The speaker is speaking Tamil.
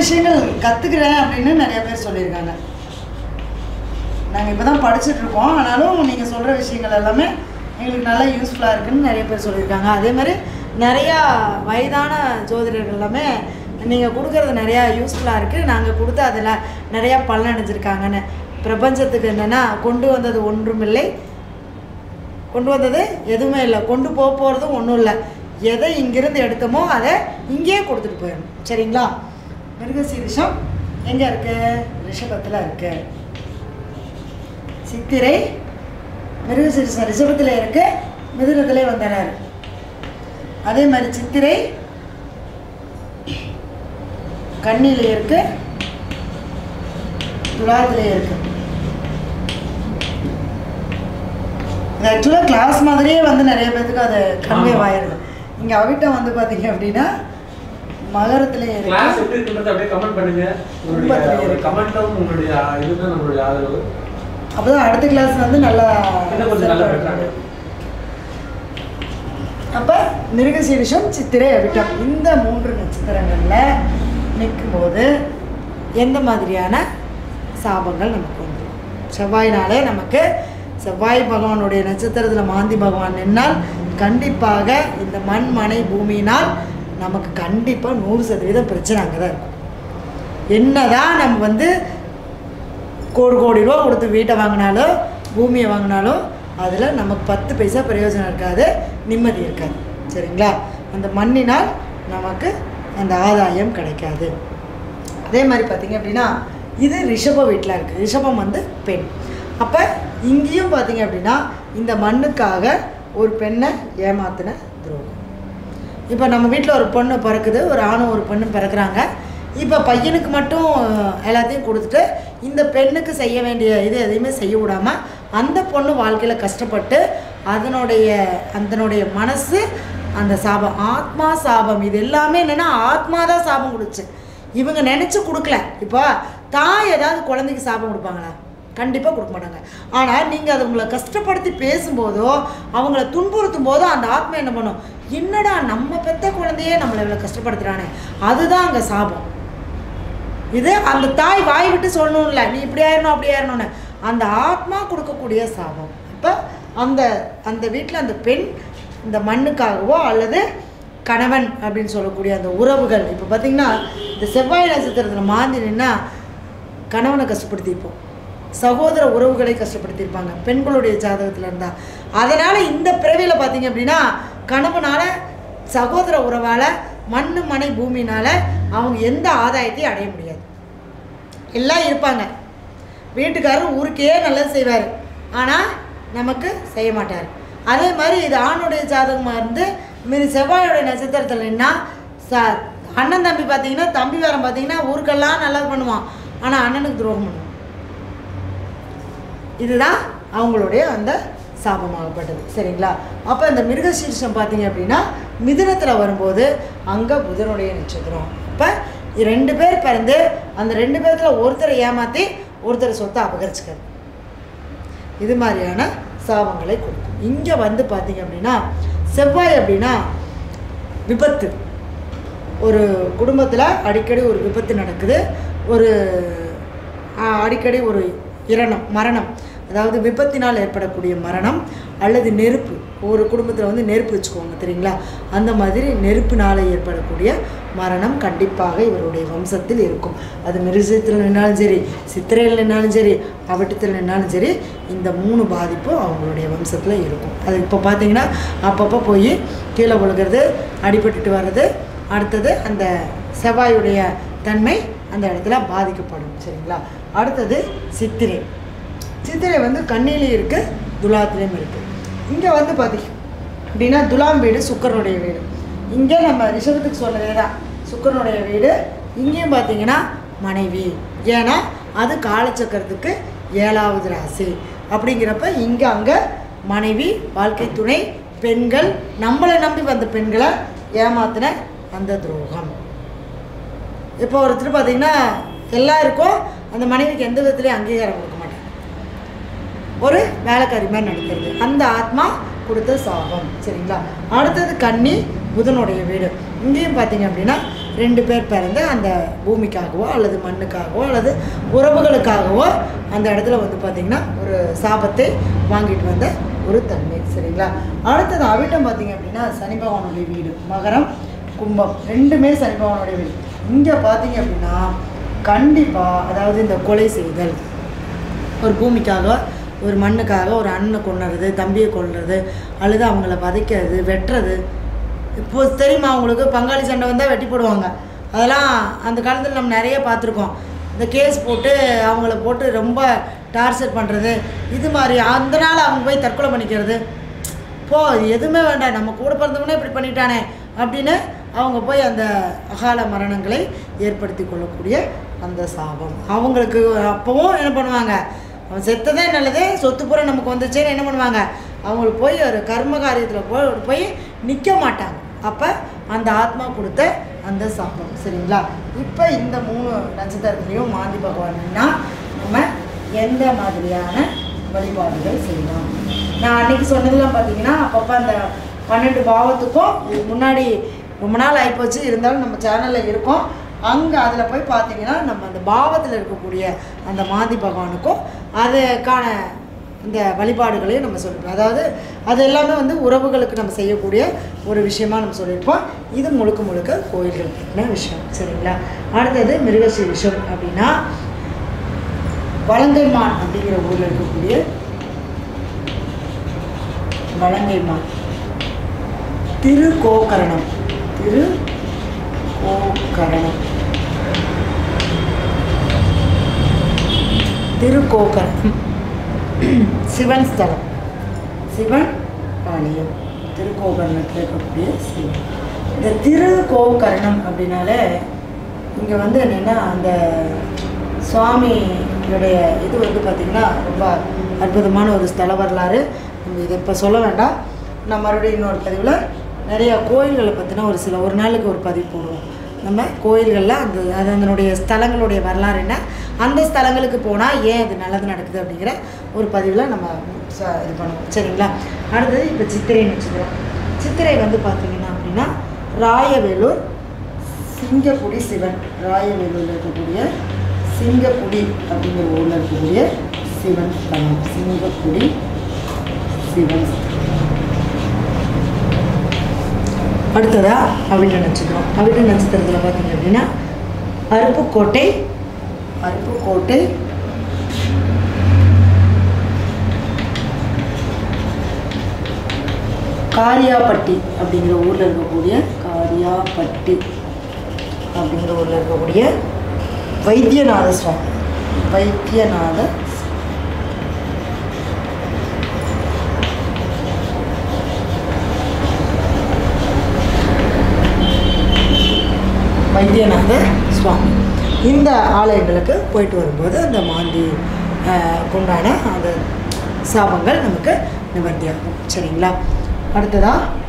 விஷயங்கள் கற்றுக்கிறேன் அப்படின்னு நிறைய பேர் சொல்லியிருக்காங்க நாங்கள் இப்போ தான் படிச்சுட்டு இருக்கோம் ஆனாலும் நீங்கள் சொல்கிற விஷயங்கள் எல்லாமே எங்களுக்கு நல்லா யூஸ்ஃபுல்லாக இருக்குன்னு நிறைய பேர் சொல்லியிருக்காங்க அதே மாதிரி நிறையா வயதான ஜோதிடர்கள் எல்லாமே நீங்கள் கொடுக்கறது நிறையா யூஸ்ஃபுல்லாக இருக்குது நாங்கள் கொடுத்து அதில் நிறையா பலன் அடைஞ்சிருக்காங்கன்னு பிரபஞ்சத்துக்கு என்னென்னா கொண்டு வந்தது ஒன்றுமில்லை கொண்டு வந்தது எதுவுமே இல்லை கொண்டு போக போகிறதும் ஒன்றும் இல்லை எதை இங்கிருந்து எடுத்தோமோ அதை இங்கேயே கொடுத்துட்டு போயிடணும் சரிங்களா மிருகசீரிஷம் எங்கே இருக்கு ரிஷபத்தில் இருக்கு சித்திரை மிருகசீரிஷம் ரிஷபத்தில் இருக்கு மிதுனத்திலே வந்துடுறாரு அதே மாதிரி சித்திரை கண்ணிலே இருக்கு துலாத்திலே இருக்கு இது ஆக்சுவலாக கிளாஸ் மாதிரியே வந்து நிறைய பேத்துக்கு அது கன்வே ஆமா. ஆயிடுது இங்கே அவிட்டம் வந்து பார்த்தீங்க அப்படின்னா மகரத்திலே கிளாஸ் இருக்கு எப்படி இருக்குன்றத அப்படியே கமெண்ட் பண்ணுங்க ரொம்ப உங்களுடைய clear. ஒரு கமெண்ட்டும் உங்களுடைய இதுதான் நம்மளுடைய ஆதரவு அப்பதான் அடுத்த கிளாஸ் வந்து நல்லா இன்னும் கொஞ்சம் நல்லா சிறப்பா better ஆ இருக்கும். அப்ப மிருகசீரிஷம் சித்திரை அவிட்டம் இந்த மூன்று நட்சத்திரங்கள்ல நிற்கும்போது எந்த மாதிரியான சாபங்கள் நமக்கு வந்துடும் செவ்வாயினாலே நமக்கு செவ்வாய் பகவானுடைய நட்சத்திரத்தில் மாந்தி பகவான் நின்னால் கண்டிப்பாக இந்த மண் மனை பூமியினால் நமக்கு கண்டிப்பாக நூறு சதவீதம் பிரச்சனை அங்கே தான் இருக்கும் என்னதான் நம்ம வந்து கோடி கோடி ரூபா கொடுத்து வீட்டை வாங்கினாலும் பூமியை வாங்கினாலும் அதில் நமக்கு பத்து பைசா பிரயோஜனம் இருக்காது நிம்மதி இருக்காது சரிங்களா அந்த மண்ணினால் நமக்கு அந்த ஆதாயம் கிடைக்காது அதே மாதிரி பார்த்தீங்க அப்படின்னா இது ரிஷப வீட்டில் இருக்குது ரிஷபம் வந்து பெண் அப்போ இங்கேயும் பார்த்தீங்க அப்படின்னா இந்த மண்ணுக்காக ஒரு பெண்ணை ஏமாத்தின துரோகம் இப்போ நம்ம வீட்டில் ஒரு பொண்ணு பிறக்குது ஒரு ஆணும் ஒரு பெண்ணும் பிறக்குறாங்க இப்போ பையனுக்கு மட்டும் எல்லாத்தையும் கொடுத்துட்டு இந்த பெண்ணுக்கு செய்ய வேண்டிய இது எதையுமே செய்ய விடாமல் அந்த பொண்ணு வாழ்க்கையில் கஷ்டப்பட்டு அதனுடைய அதனுடைய மனசு அந்த சாபம் ஆத்மா சாபம் இது எல்லாமே என்னென்னா ஆத்மா தான் சாபம் கொடுச்சு இவங்க நினச்சி கொடுக்கல இப்போ தாய் ஏதாவது குழந்தைக்கு சாபம் கொடுப்பாங்களா கண்டிப்பாக கொடுக்க மாட்டாங்க ஆனால் நீங்கள் அதை உங்களை கஷ்டப்படுத்தி பேசும்போதோ அவங்கள துன்புறுத்தும் போதோ அந்த ஆத்மா என்ன பண்ணும் என்னடா நம்ம பெத்த குழந்தையே நம்மளை இவ்வளோ கஷ்டப்படுத்துறானே அதுதான் அங்கே சாபம் இது அந்த தாய் வாய் விட்டு சொல்லணும்ல நீ இப்படி ஆயிரணும் அப்படி ஆயிரணும்னு அந்த ஆத்மா கொடுக்கக்கூடிய சாபம் இப்போ அந்த அந்த வீட்டில் அந்த பெண் இந்த மண்ணுக்காகவோ அல்லது கணவன் அப்படின்னு சொல்லக்கூடிய அந்த உறவுகள் இப்போ பார்த்தீங்கன்னா இந்த செவ்வாய் நட்சத்திரத்தில் மாந்தி நின்னா கணவனை கஷ்டப்படுத்தியிருப்போம் சகோதர உறவுகளை கஷ்டப்படுத்தியிருப்பாங்க பெண்களுடைய ஜாதகத்தில் இருந்தால் அதனால் இந்த பிறவியில் பார்த்தீங்க அப்படின்னா கணவனால சகோதர உறவால் மண்ணு மனை பூமினால அவங்க எந்த ஆதாயத்தையும் அடைய முடியாது எல்லாம் இருப்பாங்க வீட்டுக்காரர் ஊருக்கே நல்லது செய்வார் ஆனால் நமக்கு செய்ய மாட்டார் அதே மாதிரி இது ஆணுடைய ஜாதகமாக இருந்து மீறி செவ்வாயோடைய நட்சத்திரத்தில் நின்னா ச அண்ணன் தம்பி பார்த்தீங்கன்னா தம்பி வேறம் பார்த்தீங்கன்னா ஊருக்கெல்லாம் நல்லது பண்ணுவான் ஆனால் அண்ணனுக்கு துரோகம் பண்ணுவான் இதுதான் அவங்களுடைய அந்த சாபமாகப்பட்டது சரிங்களா அப்போ இந்த மிருகசீர்ஷம் பார்த்தீங்க அப்படின்னா மிதுனத்தில் வரும்போது அங்கே புதனுடைய நட்சத்திரம் அப்போ ரெண்டு பேர் பிறந்து அந்த ரெண்டு பேர்த்தில் ஒருத்தரை ஏமாற்றி ஒருத்தர் சொத்தை அபகரிச்சுக்காரு இது மாதிரியான சாபங்களை கொடுக்கும் இங்கே வந்து பார்த்தீங்க அப்படின்னா செவ்வாய் அப்படின்னா விபத்து ஒரு குடும்பத்தில் அடிக்கடி ஒரு விபத்து நடக்குது ஒரு ஆ, அடிக்கடி ஒரு இரணம் மரணம் அதாவது விபத்தினால் ஏற்படக்கூடிய மரணம் அல்லது நெருப்பு ஒரு குடும்பத்தில் வந்து நெருப்பு வச்சுக்கோங்க தெரியுங்களா அந்த மாதிரி நெருப்பினால் ஏற்படக்கூடிய மரணம் கண்டிப்பாக இவருடைய வம்சத்தில் இருக்கும் அது மிருகத்தில் நின்னாலும் சரி சித்திரையில் நின்னாலும் சரி அவட்டத்தில் நின்னாலும் சரி இந்த மூணு பாதிப்பும் அவங்களுடைய வம்சத்தில் இருக்கும் அது இப்போ பார்த்தீங்கன்னா அப்பப்போ போய் கீழே விழுகிறது அடிபட்டுட்டு வர்றது அடுத்தது அந்த செவ்வாயுடைய தன்மை அந்த இடத்துல பாதிக்கப்படும் சரிங்களா அடுத்தது சித்திரை சித்திரை வந்து கண்ணிலையும் இருக்குது துலாத்திலையும் இருக்குது இங்கே வந்து பார்த்தீங்க அப்படின்னா துலாம் வீடு சுக்கரனுடைய வீடு இங்கே நம்ம ரிஷபத்துக்கு சொன்னதே தான் சுக்கரனுடைய வீடு இங்கேயும் பார்த்தீங்கன்னா மனைவி ஏன்னா அது காலச்சக்கரத்துக்கு ஏழாவது ராசி அப்படிங்கிறப்ப இங்கே அங்கே மனைவி வாழ்க்கை துணை பெண்கள் நம்மளை நம்பி வந்த பெண்களை ஏமாத்தின அந்த துரோகம் இப்போ ஒருத்தர் பார்த்தீங்கன்னா எல்லாருக்கும் அந்த மனைவிக்கு எந்த விதத்துலையும் அங்கீகாரம் கொடுக்க மாட்டாங்க ஒரு வேலைக்காரி மாதிரி நடக்கிறது அந்த ஆத்மா கொடுத்த சாபம் சரிங்களா அடுத்தது கன்னி புதனுடைய வீடு இங்கேயும் பார்த்தீங்க அப்படின்னா ரெண்டு பேர் பிறந்து அந்த பூமிக்காகவோ அல்லது மண்ணுக்காகவோ அல்லது உறவுகளுக்காகவோ அந்த இடத்துல வந்து பார்த்திங்கன்னா ஒரு சாபத்தை வாங்கிட்டு வந்த ஒரு தன்மை சரிங்களா அடுத்தது அவிட்டம் பார்த்தீங்க அப்படின்னா சனி பகவானுடைய வீடு மகரம் கும்பம் ரெண்டுமே சனி பகவானுடைய வீடு இங்கே பார்த்தீங்க அப்படின்னா கண்டிப்பாக அதாவது இந்த கொலை செய்தல் ஒரு பூமிக்காக ஒரு மண்ணுக்காக ஒரு அண்ணனை கொண்டுறது தம்பியை கொள்வது அல்லது அவங்கள வதைக்கிறது வெட்டுறது இப்போ தெரியுமா அவங்களுக்கு பங்காளி சண்டை வந்தால் வெட்டி போடுவாங்க அதெல்லாம் அந்த காலத்தில் நம்ம நிறைய பார்த்துருக்கோம் இந்த கேஸ் போட்டு அவங்கள போட்டு ரொம்ப டார்ச்சர் பண்ணுறது இது மாதிரி அந்த நாள் அவங்க போய் தற்கொலை பண்ணிக்கிறது போ எதுவுமே வேண்டாம் நம்ம கூட பிறந்தவனே இப்படி பண்ணிட்டானே அப்படின்னு அவங்க போய் அந்த அகால மரணங்களை ஏற்படுத்தி கொள்ளக்கூடிய அந்த சாபம் அவங்களுக்கு அப்போவும் என்ன பண்ணுவாங்க அவன் செத்ததே நல்லது சொத்து பூரா நமக்கு வந்துச்சேன்னு என்ன பண்ணுவாங்க அவங்களுக்கு போய் ஒரு கர்ம காரியத்தில் போய் போய் நிற்க மாட்டாங்க அப்போ அந்த ஆத்மா கொடுத்த அந்த சாபம் சரிங்களா இப்போ இந்த மூணு நட்சத்திரத்துலேயும் மாந்தி பகவான்னா நம்ம எந்த மாதிரியான வழிபாடுகள் செய்யலாம் நான் அன்னைக்கு சொன்னதெல்லாம் பார்த்தீங்கன்னா அப்பப்போ அந்த பன்னெண்டு பாவத்துக்கும் இது முன்னாடி ரொம்ப நாள் ஆகிப்போச்சு இருந்தாலும் நம்ம சேனலில் இருக்கோம் அங்கே அதில் போய் பார்த்தீங்கன்னா நம்ம அந்த பாவத்தில் இருக்கக்கூடிய அந்த மாந்தி பகவானுக்கும் அதுக்கான இந்த வழிபாடுகளையும் நம்ம சொல்லியிருப்போம் அதாவது அது எல்லாமே வந்து உறவுகளுக்கு நம்ம செய்யக்கூடிய ஒரு விஷயமா நம்ம சொல்லியிருப்போம் இது முழுக்க முழுக்க கோயில்கள் பற்றின விஷயம் சரிங்களா அடுத்தது மிருகசீரிஷம் அப்படின்னா வலங்கைமான் அப்படிங்கிற ஊரில் இருக்கக்கூடிய வலங்கைமான் திருக்கோக்கரணம் திரு கோக்கரணம் திருக்கோக்கரணம் சிவன் ஸ்தலம் சிவன் ஆலயம் திருக்கோகரணத்தில் இருக்கக்கூடிய சிவன் இந்த திருக்கோகரணம் அப்படின்னாலே இங்கே வந்து என்னென்னா அந்த சுவாமியுடைய இது வந்து பார்த்திங்கன்னா ரொம்ப அற்புதமான ஒரு ஸ்தல வரலாறு நம்ம இதை இப்போ சொல்ல வேண்டாம் நான் மறுபடியும் இன்னொரு பதிவில் நிறையா கோயில்களை பற்றின ஒரு சில ஒரு நாளுக்கு ஒரு பதிவு போடுவோம் நம்ம கோயில்களில் அந்த அது அதனுடைய ஸ்தலங்களுடைய வரலாறு என்ன அந்த ஸ்தலங்களுக்கு போனால் ஏன் அது நல்லது நடக்குது அப்படிங்கிற ஒரு பதிவில் நம்ம ச- இது பண்ணுவோம் சரிங்களா அடுத்தது இப்போ சித்திரை நட்சத்திரம் சித்திரை வந்து பார்த்தீங்கன்னா அப்படின்னா ராயவேலூர் சிங்கக்குடி சிவன் ராயவேலூரில் இருக்கக்கூடிய சிங்கக்குடி அப்படிங்கிற ஊரில் இருக்கக்கூடிய சிவன் ஸ்தலம் சிங்கக்குடி சிவன் ஸ்தலம். அடுத்ததா அவிட்ட நட்சத்திரம் அவிட்ட நட்சத்திரத்தில் பார்த்தீங்க அப்படின்னா அருப்புக்கோட்டை அருப்புக்கோட்டை காரியாப்பட்டி அப்படிங்கிற ஊரில் இருக்கக்கூடிய காரியாப்பட்டி அப்படிங்கிற ஊரில் இருக்கக்கூடிய வைத்தியநாத சுவாமி வைத்தியநாத வைத்தியநாத சுவாமி இந்த ஆலயங்களுக்கு போயிட்டு வரும்போது அந்த மாந்தி ஆஹ், உண்டான அந்த சாபங்கள் நமக்கு நிவர்த்தியாகும் சரிங்களா அடுத்ததாக